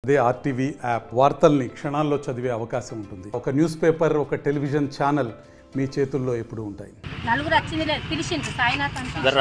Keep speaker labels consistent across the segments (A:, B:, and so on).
A: అదే RTV app వార్తల్ని క్షణాల్లో చదివే అవకాశం ఉంటుంది ఒక న్యూస్ పేపర్ ఒక టెలివిజన్ ఛానల్ మీ చేతుల్లో ఎప్పుడూ ఉంటాయి
B: నలుగురు వచ్చింది లేదు పిలిచింది సాయినాథ్ అంటే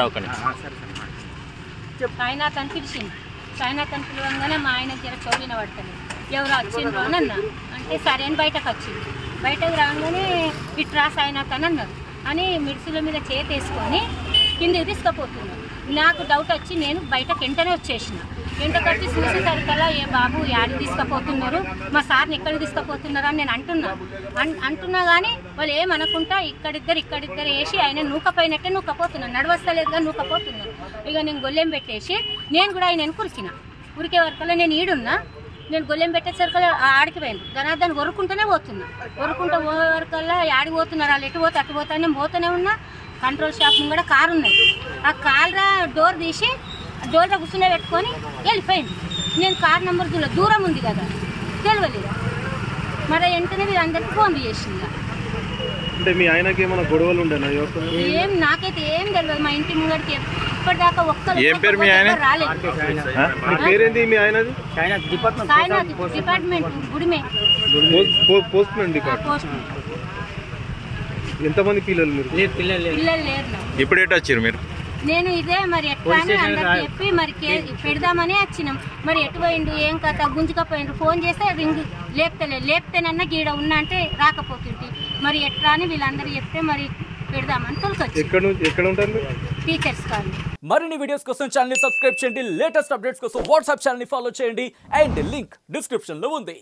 B: సాయినాథ్ అని పిలిచింది సాయినాథ్ అని పిలవంగానే మా ఆయన జర చోలిన పడతలేదు ఎవరు వచ్చిండ్రు అని అన్నా అంటే సరే అని బయటకు వచ్చింది బయటకు రాగానే ఇట్రా సాయినాథ్ అని అన్నారు అని మిడిసిల మీద చేతి వేసుకొని కిందకి తీసుకుపోతున్నారు నాకు డౌట్ వచ్చి నేను బయటకు వెంటనే వచ్చేసిన వెంటకు వచ్చి చూసేసరికల్లా ఏ బాబు యాడి తీసుకుపోతున్నారు మా సార్ని ఎక్కడ తీసుకుపోతున్నారు అని నేను అంటున్నా అన్- అంటున్నా కానీ వాళ్ళు ఏమనుకుంటా ఇక్కడిద్దరు ఇక్కడిద్దరు వేసి ఆయన నూకపోయినట్టే నూకపోతున్నారు నడవస్తలేదుగా నూకపోతున్నారు ఇక నేను గొల్లెం పెట్టేసి నేను కూడా ఆయన కురికిన ఉరికే వరకల్లా నేను ఈడున్నా నేను గొల్లెం పెట్టేసరికల్లా ఆ ఆడికి పోయింది ధనార్దన్ వరుకుంటూనే పోతున్నా వరుకుంటూ పోయే వరకల్లా ఆడికి పోతున్నారు వాళ్ళు ఎటు పోతే అటు పోతా నేను పోతూనే ఉన్నా కంట్రోల్ షాప్ కూడా కారు ఉన్నది ఆ కార్ డోర్ తీసి డోర్ కూర్చునే పెట్టుకొని వెళ్ళిపోయింది నేను కార్ నెంబర్ దూరం దూరం ఉంది కదా తెలియలేదు మరి వెంటనే వీళ్ళందరికీ ఫోన్ చేసింది
C: అంటే మీ ఆయనకి ఏమైనా గొడవలు ఉండేనా ఎవరితో
B: ఏం నాకైతే ఏం తెలియదు మా ఇంటి ముంగడికి ఇప్పటిదాకా ఒక్కరు
D: ఏం పేరు మీ ఆయన?
B: రాలేదు
C: మీ పేరేంది మీ ఆయనది
B: సాయినాథ్ డిపార్ట్మెంట్ గుడిమే
C: పోస్ట్ మ్యాన్
B: ఆ
C: డిపార్ట్
B: పోస్ట్
C: ఎంతమంది పిల్లలు మీరు
B: పిల్లలు లేరు నాకు.
D: ఇప్పుడు ఎటు వచ్చారు మీరు
B: నేను ఇదే మరి ఎట్లా అని అందరికి చెప్పి మరి కే- పెడదామని వచ్చినాం మరి ఎటు పోయిండు ఏం కథ గుంజుకపోయిండు ఫోన్ చేస్తే రింగ్ లేపుతలే లేపుతేనన్నా గీడ ఉన్నా అంటే రాకపోతుంటి మరి ఎట్లా అని వీళ్ళందరూ చెప్తే మరి పెడదామని తొలకొచ్చి
C: ఎక్కడ నుంచి ఎక్కడ ఉంటారు మీరు
B: టీచర్స్ కానీ
E: మరిన్ని వీడియోస్ కోసం ఛానల్ ని సబ్స్క్రైబ్ చేయండి లేటెస్ట్ అప్డేట్స్ కోసం వాట్సాప్ ఛానల్ ని ఫాలో చేయండి అండ్ లింక్ డిస్క్రిప్షన్ లో ఉంది